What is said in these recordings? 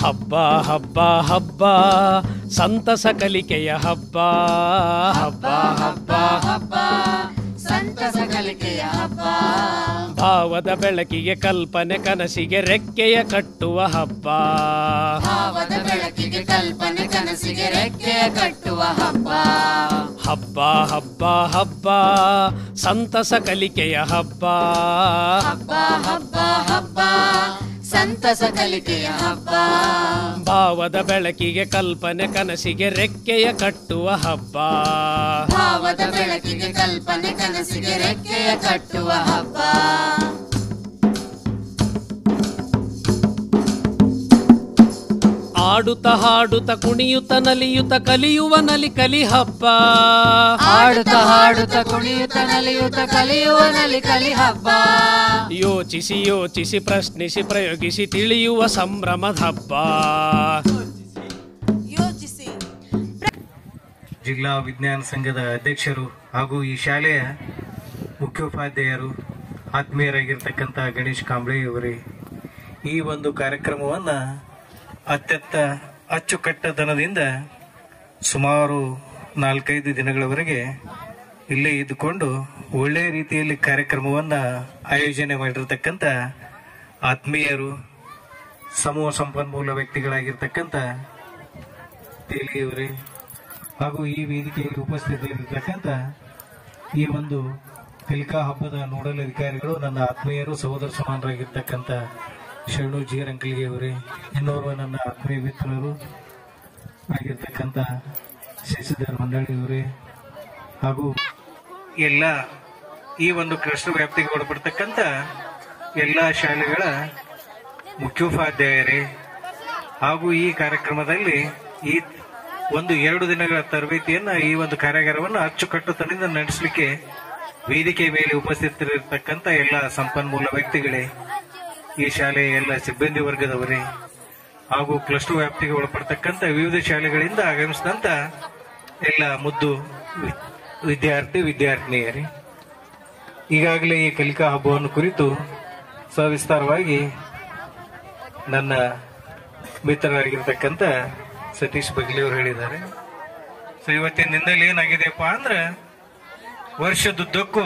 ಹಬ್ಬ ಹಬ್ಬ ಹಬ್ಬ ಸಂತಸ ಕಲಿಕೆಯ ಹಬ್ಬ ಹಬ್ಬ ಹಬ್ಬ ಹಬ್ಬ ಸಂತಸ ಕಲಿಕೆಯ ಹಬ್ಬ ಭಾವದ ಬೆಳಕಿಗೆ ಕಲ್ಪನೆ ಕನಸಿಗೆ ರೆಕ್ಕೆಯ ಕಟ್ಟುವ ಹಬ್ಬ ಭಾವದ ಬೆಳಕಿಗೆ ಕಲ್ಪನೆ ಕನಸಿಗೆ ರೆಕ್ಕೆಯ ಕಟ್ಟುವ ಹಬ್ಬ ಹಬ್ಬ ಹಬ್ಬ ಹಬ್ಬ ಸಂತಸ ಕಲಿಕೆಯ ಹಬ್ಬ ಹಬ್ಬ ಹಬ್ಬ ಹಬ್ಬ ಸಂತಸ ಕಲಿಕೆಯ ಹಬ್ಬ ಭಾವದ ಬೆಳಕಿಗೆ ಕಲ್ಪನೆ ಕನಸಿಗೆ ರೆಕ್ಕೆಯ ಕಟ್ಟುವ ಹಬ್ಬ ಭಾವದ ಬೆಳಕಿಗೆ ಕಲ್ಪನೆ ಕನಸಿಗೆ ರೆಕ್ಕೆಯ ಕಟ್ಟುವ ಹಬ್ಬ ಆಡುತ್ತ ಹಾಡುತ್ತ ಕುಣಿಯುತ್ತ ನಲಿಯುತ್ತ ಕಲಿಯುವ ನಲಿ ಕಲಿ ಹಬ್ಬ ಹಾಡುತ್ತ ಹಾಡುತ್ತ ಕುಣಿಯುತ್ತ ನಲಿಯುತ್ತ ಕಲಿಯುವ ನಲಿ ಕಲಿ ಹಬ್ಬ ಯೋಚಿಸಿ ಯೋಚಿಸಿ ಪ್ರಶ್ನಿಸಿ ಪ್ರಯೋಗಿಸಿ ತಿಳಿಯುವ ಸಂಭ್ರಮದ ಹಬ್ಬ ಜಿಲ್ಲಾ ವಿಜ್ಞಾನ ಸಂಘದ ಅಧ್ಯಕ್ಷರು ಹಾಗೂ ಈ ಶಾಲೆಯ ಮುಖ್ಯೋಪಾಧ್ಯಾಯರು ಆತ್ಮೀಯರಾಗಿರ್ತಕ್ಕಂಥ ಗಣೇಶ್ ಕಾಂಬ್ಳೆ ಅವರೇ ಈ ಒಂದು ಕಾರ್ಯಕ್ರಮವನ್ನು ಅತ್ಯಂತ ಅಚ್ಚುಕಟ್ಟತನದಿಂದ ಸುಮಾರು ನಾಲ್ಕೈದು ದಿನಗಳವರೆಗೆ ಇಲ್ಲೇ ಇದ್ದುಕೊಂಡು ಒಳ್ಳೆಯ ರೀತಿಯಲ್ಲಿ ಕಾರ್ಯಕ್ರಮವನ್ನು ಆಯೋಜನೆ ಮಾಡಿರ್ತಕ್ಕಂಥ ಆತ್ಮೀಯರು ಸಮೂಹ ಸಂಪನ್ಮೂಲ ವ್ಯಕ್ತಿಗಳಾಗಿರ್ತಕ್ಕಂಥ ತೇಲಿಯವರೇ ಹಾಗೂ ಈ ವೇದಿಕೆಯಲ್ಲಿ ಉಪಸ್ಥಿತರಿರ್ತಕ್ಕಂಥ ಈ ಒಂದು ಕಲಿಕಾ ಹಬ್ಬದ ನೋಡಲ್ ಅಧಿಕಾರಿಗಳು ನನ್ನ ಆತ್ಮೀಯರು ಸಹೋದರ ಸಮಾನರಾಗಿರ್ತಕ್ಕಂಥ ಶರಣು ಜಿ ರಂಕಲ್ಗೆ ಅವರೇ ಇನ್ನೋರ್ವ ನನ್ನ ಆತ್ಮೀಯ ಮಿತ್ರರು ಆಗಿರ್ತಕ್ಕಂಥ ಶಶಿಧರ್ ಮಂಡಳಿ ಅವರೇ ಹಾಗೂ ಎಲ್ಲ ಈ ಒಂದು ಕ್ಲಸ್ಟರ್ ವ್ಯಾಪ್ತಿಗೆ ಒಳಪಡ್ತಕ್ಕಂಥ ಎಲ್ಲ ಶಾಲೆಗಳ ಮುಖ್ಯೋಪಾಧ್ಯಾಯರೇ ಹಾಗೂ ಈ ಕಾರ್ಯಕ್ರಮದಲ್ಲಿ ಈ ಒಂದು ಎರಡು ದಿನಗಳ ತರಬೇತಿಯನ್ನ ಈ ಒಂದು ಕಾರ್ಯಾಗಾರವನ್ನು ಅಚ್ಚುಕಟ್ಟುತನದಿಂದ ನಡೆಸಲಿಕ್ಕೆ ವೇದಿಕೆ ಮೇಲೆ ಉಪಸ್ಥಿತರಿರ್ತಕ್ಕಂಥ ಎಲ್ಲ ಸಂಪನ್ಮೂಲ ವ್ಯಕ್ತಿಗಳೇ ಈ ಶಾಲೆಯ ಎಲ್ಲ ಸಿಬ್ಬಂದಿ ವರ್ಗದವರೇ ಹಾಗೂ ಕ್ಲಸ್ಟರ್ ವ್ಯಾಪ್ತಿಗೆ ಒಳಪಡ್ತಕ್ಕಂಥ ವಿವಿಧ ಶಾಲೆಗಳಿಂದ ಆಗಮಿಸಿದಂತ ಎಲ್ಲ ಮುದ್ದು ವಿ- ವಿದ್ಯಾರ್ಥಿ ವಿದ್ಯಾರ್ಥಿನಿಯರೇ ಈಗಾಗಲೇ ಈ ಕಲಿಕಾ ಹಬ್ಬವನ್ನು ಕುರಿತು ಸವಿಸ್ತಾರವಾಗಿ ನನ್ನ ಮಿತ್ರರಾಗಿರ್ತಕ್ಕಂಥ ಸತೀಶ್ ಬಗ್ಲಿ ಅವರು ಹೇಳಿದ್ದಾರೆ ಸೊ ಇವತ್ತಿನ ದಿನದಲ್ಲಿ ಏನಾಗಿದೆಯಪ್ಪ ಅಂದ್ರೆ ವರ್ಷದುದ್ದಕ್ಕೂ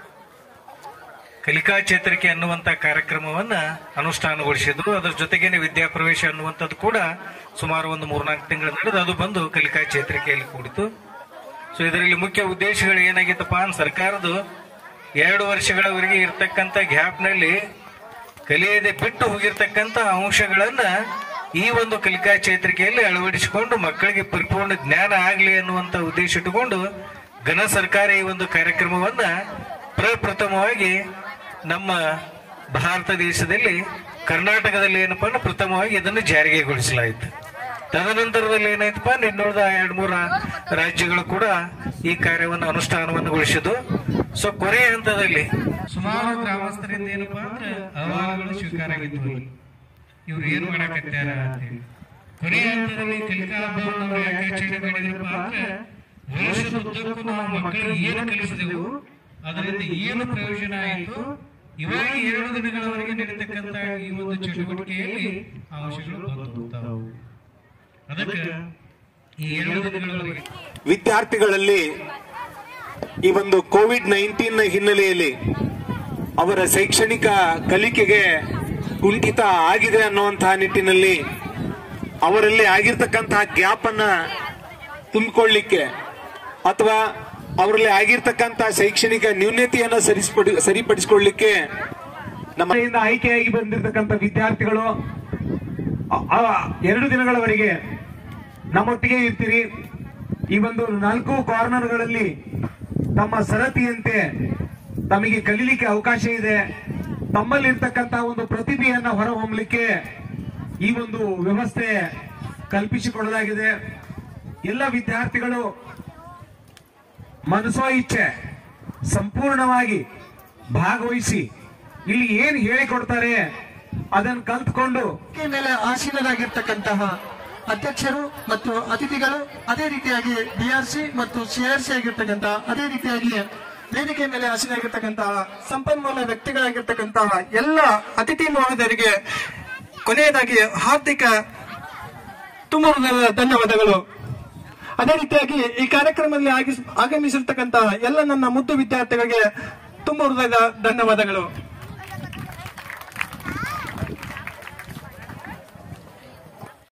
ಕಲಿಕಾ ಚೇತರಿಕೆ ಅನ್ನುವಂತ ಕಾರ್ಯಕ್ರಮವನ್ನ ಅನುಷ್ಠಾನಗೊಳಿಸಿದ್ರು ಅದರ ಜೊತೆಗೇನೆ ವಿದ್ಯಾಪ್ರವೇಶ ಅನ್ನುವಂಥದ್ದು ಕೂಡ ಸುಮಾರು ಒಂದು ಮೂರ್ನಾಲ್ಕು ತಿಂಗಳು ನಡೆದು ಅದು ಬಂದು ಕಲಿಕಾ ಚೇತರಿಕೆಯಲ್ಲಿ ಕೂಡಿತು ಸೊ ಇದರಲ್ಲಿ ಮುಖ್ಯ ಉದ್ದೇಶಗಳು ಏನಾಗಿತ್ತಪ್ಪ ಅಂದ್ರೆ ಸರ್ಕಾರದ್ದು ಎರಡು ವರ್ಷಗಳವರೆಗೆ ಇರ್ತಕ್ಕಂಥ ಗ್ಯಾಪ್ನಲ್ಲಿ ಕಲಿಯದೆ ಬಿಟ್ಟು ಹೋಗಿರ್ತಕ್ಕಂಥ ಅಂಶಗಳನ್ನ ಈ ಒಂದು ಕಲಿಕಾ ಚೇತರಿಕೆಯಲ್ಲಿ ಅಳವಡಿಸಿಕೊಂಡು ಮಕ್ಕಳಿಗೆ ಪರಿಪೂರ್ಣ ಜ್ಞಾನ ಆಗಲಿ ಅನ್ನುವಂತ ಉದ್ದೇಶ ಇಟ್ಟುಕೊಂಡು ಘನ ಸರ್ಕಾರ ಈ ಒಂದು ಕಾರ್ಯಕ್ರಮವನ್ನ ಪ್ರಪ್ರಥಮವಾಗಿ ನಮ್ಮ ಭಾರತ ದೇಶದಲ್ಲಿ ಕರ್ನಾಟಕದಲ್ಲಿ ಏನಪ್ಪಾ ಅಂದ್ರೆ ಪ್ರಥಮವಾಗಿ ಇದನ್ನು ಜಾರಿಗೆಗೊಳಿಸಲಾಯಿತು ತದನಂತರದಲ್ಲಿ ಏನಾಯ್ತಪ್ಪ ಇನ್ನುಳಿದ ಎರಡ್ ಮೂರ ರಾಜ್ಯಗಳು ಕೂಡ ಈ ಕಾರ್ಯವನ್ನು ಅನುಷ್ಠಾನವನ್ನುಗೊಳಿಸಿದ್ದು ಸೊ ಕೊನೆ ಹಂತದಲ್ಲಿ ಸುಮಾರು ಗ್ರಾಮಸ್ಥರಿಂದ ಏನಪ್ಪಾ ಅಂದ್ರೆ ಅಹವಾಲುಗಳು ಸ್ವೀಕಾರ ಆಗಿದ್ವು ಅಲ್ಲಿ. ಇವ್ರು ಏನ್ ಮಾಡಕತ್ಯಾರ ಅಂತೇಳಿ ಕೊನೆ ಹಂತದಲ್ಲಿ ಕಲಿಕಾ ಹಬ್ಬವನ್ನು ನಾವು ಯಾಕೆ ಆಚರಣೆ ಮಾಡಿದ್ರಪ್ಪ ಅಂದ್ರೆ ವರ್ಷದುದ್ದಕ್ಕೂ ನಾವು ಮಕ್ಕಳಿಗೆ ಏನು ಕಲಿಸಿದೆವು ಅದರಿಂದ ಏನು ಪ್ರಯೋಜನ ಆಯಿತು ಇವಾಗ ಎರಡು ದಿನಗಳವರೆಗೆ ನಡೀತಕ್ಕಂತ ಈ ಒಂದು ಚಟುವಟಿಕೆಯಲ್ಲಿ ಅಂಶಗಳು ಬಂದು ಹೋಗ್ತಾವು ಅದಕ್ಕೆ ಈ ಎರಡು ದಿನಗಳವರೆಗೆ ವಿದ್ಯಾರ್ಥಿಗಳಲ್ಲಿ ಈ ಒಂದು ಕೋವಿಡ್ ನೈನ್ಟೀನ್ ಹಿನ್ನೆಲೆಯಲ್ಲಿ ಅವರ ಶೈಕ್ಷಣಿಕ ಕಲಿಕೆಗೆ ಕುಂಠಿತ ಆಗಿದೆ ಅನ್ನುವಂತಹ ನಿಟ್ಟಿನಲ್ಲಿ ಅವರಲ್ಲಿ ಆಗಿರ್ತಕ್ಕಂತಹ ಗ್ಯಾಪ್ ಅನ್ನ ತುಂಬಿಕೊಳ್ಳಿಕ್ಕೆ ಅಥವಾ ಅವರಲ್ಲಿ ಆಗಿರ್ತಕ್ಕಂಥ ಶೈಕ್ಷಣಿಕ ನ್ಯೂನ್ಯತೆಯನ್ನ ಸರಿಸ್ಪಡಿ ಸರಿಪಡಿಸಿಕೊಳ್ಳಿಕ್ಕೆ ನಮ್ಮ ಕಡೆಯಿಂದ ಆಯ್ಕೆಯಾಗಿ ಬಂದಿರತಕ್ಕಂಥ ವಿದ್ಯಾರ್ಥಿಗಳು ಆ- ಆ ಎರಡು ದಿನಗಳವರೆಗೆ ನಮ್ಮೊಟ್ಟಿಗೆ ಇರ್ತೀರಿ ಈ ಒಂದು ನಾಲ್ಕು ಕಾರ್ನರ್ಗಳಲ್ಲಿ ತಮ್ಮ ಸರತಿಯಂತೆ ತಮಗೆ ಕಲೀಲಿಕ್ಕೆ ಅವಕಾಶ ಇದೆ ತಮ್ಮಲ್ಲಿರ್ತಕ್ಕಂತಹ ಒಂದು ಪ್ರತಿಭೆಯನ್ನ ಹೊರಹೊಮ್ಮಲಿಕ್ಕೆ ಈ ಒಂದು ವ್ಯವಸ್ಥೆ ಕಲ್ಪಿಸಿಕೊಳ್ಳಲಾಗಿದೆ ಎಲ್ಲ ವಿದ್ಯಾರ್ಥಿಗಳು ಮನಸೋ ಇಚ್ಛೆ ಸಂಪೂರ್ಣವಾಗಿ ಭಾಗವಹಿಸಿ ಇಲ್ಲಿ ಏನ್ ಹೇಳಿಕೊಡ್ತಾರೆ ಅದನ್ನು ಕಲ್ತ್ಕೊಂಡು ವೇದಿಕೆ ಮೇಲೆ ಆಸೀನರಾಗಿರ್ತಕ್ಕಂತಹ ಅಧ್ಯಕ್ಷರು ಮತ್ತು ಅತಿಥಿಗಳು ಅದೇ ರೀತಿಯಾಗಿ ಡಿಆರ್ಸಿ ಮತ್ತು ಸಿಆರ್ಸಿ ಆಗಿರ್ತಕ್ಕಂತಹ ಅದೇ ರೀತಿಯಾಗಿ ವೇದಿಕೆ ಮೇಲೆ ಆಸೀನರಾಗಿರ್ತಕ್ಕಂತಹ ಸಂಪನ್ಮೂಲ ವ್ಯಕ್ತಿಗಳಾಗಿರ್ತಕ್ಕಂತಹ ಎಲ್ಲ ಅತಿಥಿ ಮಹೋದಯರಿಗೆ ಕೊನೆಯದಾಗಿ ಹಾರ್ದಿಕ ತುಂಬ ಹೃದಯದ ಧನ್ಯವಾದಗಳು ಅದೇ ರೀತಿಯಾಗಿ ಈ ಕಾರ್ಯಕ್ರಮದಲ್ಲಿ ಆಗಿಸ್- ಆಗಮಿಸಿರ್ತಕ್ಕಂತಹ ಎಲ್ಲ ನನ್ನ ಮುದ್ದು ವಿದ್ಯಾರ್ಥಿಗಳಿಗೆ ತುಂಬ ಹೃದಯದ ಧನ್ಯವಾದಗಳು